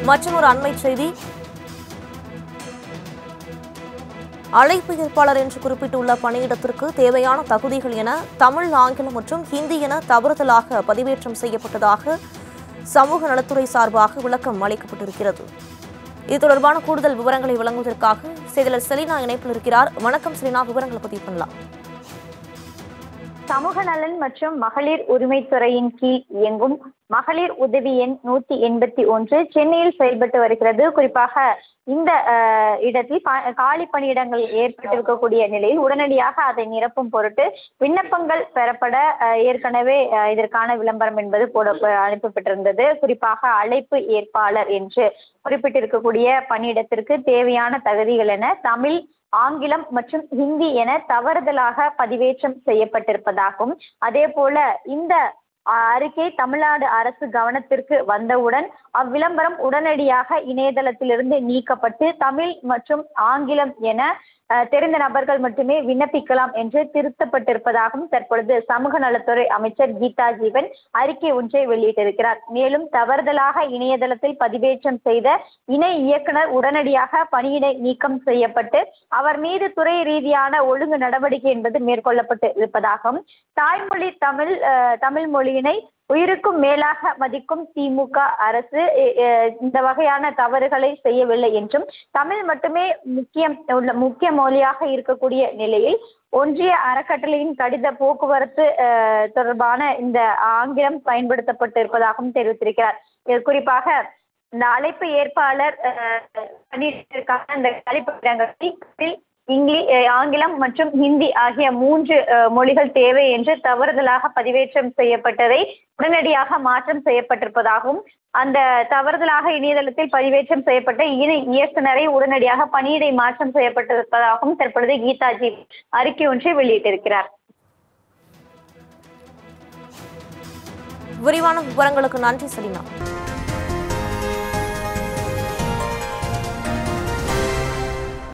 மற்றும் ஒரு அண்மை செய்தி அழைப்பு ஏற்பாளர் என்று குறிப்பிட்டுள்ள பணியிடத்திற்கு தேவையான தகுதிகள் என தமிழ் ஆங்கிலம் மற்றும் ஹிந்தி என தவறுதலாக பதிவேற்றம் செய்யப்பட்டதாக சமூக நலத்துறை சார்பாக விளக்கம் அளிக்கப்பட்டிருக்கிறது இது தொடர்பான கூடுதல் விவரங்களை வழங்குவதற்காக செய்தியாளர் செலினா இணைப்பில் இருக்கிறார் வணக்கம் செலினா விவரங்களை பதிவு பண்ணலாம் சமூக நலன் மற்றும் மகளிர் உரிமைத்துறையின் கீழ் இயங்கும் மகளிர் உதவி எண் நூத்தி எண்பத்தி ஒன்று சென்னையில் செயல்பட்டு வருகிறது குறிப்பாக இந்த அஹ், இடத்தில் பா- காலி பணியிடங்கள் ஏற்பட்டிருக்கக்கூடிய நிலையில் உடனடியாக அதை நிரப்பும் பொருட்டு விண்ணப்பங்கள் பெறப்பட அஹ், ஏற்கனவே அஹ், இதற்கான விளம்பரம் என்பது போட அனுப்பப்பட்டிருந்தது குறிப்பாக அழைப்பு ஏற்பாளர் என்று குறிப்பிட்டிருக்கக்கூடிய பணியிடத்திற்கு தேவையான தகுதிகள் என தமிழ் ஆங்கிலம் மற்றும் ஹிந்தி என தவறுதலாக பதிவேற்றம் செய்யப்பட்டிருப்பதாகவும் அதே போல இந்த அஹ், அறிக்கை தமிழ்நாடு அரசு கவனத்திற்கு வந்தவுடன் அவ்விளம்பரம் உடனடியாக இணையதளத்திலிருந்து நீக்கப்பட்டு தமிழ் மற்றும் ஆங்கிலம் என அஹ், தெரிந்த நபர்கள் மட்டுமே விண்ணப்பிக்கலாம் என்று திருத்தப்பட்டிருப்பதாகவும் தற்பொழுது சமூக நலத்துறை அமைச்சர் கீதா ஜீவன் அறிக்கை ஒன்றை வெளியிட்டிருக்கிறார் மேலும் தவறுதலாக இணையதளத்தில் பதிவேற்றம் செய்த இணை இயக்குனர் உடனடியாக பணியிடை நீக்கம் செய்யப்பட்டு அவர் மீது துறை ரீதியான ஒழுங்கு நடவடிக்கை என்பது மேற்கொள்ளப்பட்டு இருப்பதாகவும் தாய்மொழி தமிழ் அஹ், தமிழ் மொழியினை உயிருக்கும் மேலாக மதிக்கும் திமுக அரசு எ- எ- இந்த வகையான தவறுகளை செய்யவில்லை என்றும் தமிழ் மட்டுமே முக்கியம் உள்ள முக்கிய மொழியாக இருக்கக்கூடிய நிலையில் ஒன்றிய அறக்கட்டளையின் கடித போக்குவரத்து அஹ், தொடர்பான இந்த ஆங்கிலம் பயன்படுத்தப்பட்டு இருப்பதாகவும் தெரிவித்திருக்கிறார் இது குறிப்பாக இந்த அழைப்பு ஏற்பாளர் அஹ், பணியிடத்திற்கான இந்த கழிப்பிடங்களில் இங்கிலீஷ் ஆங்கிலம் மற்றும் ஹிந்தி ஆகிய மூன்று அஹ், மொழிகள் தேவை என்று தவறுதலாக பதிவேற்றம் செய்யப்பட்டதை உடனடியாக மாற்றம் செய்யப்பட்டிருப்பதாகவும் அந்த தவறுதலாக இணையதளத்தில் பதிவேற்றம் செய்யப்பட்ட இணை இயக்குனரை உடனடியாக பணியிடை மாற்றம் செய்யப்பட்டிருப்பதாகவும் தற்பொழுது கீதாஜி அறிக்கை ஒன்றை வெளியிட்டிருக்கிறார் விரிவான விவரங்களுக்கு நன்றி செலினா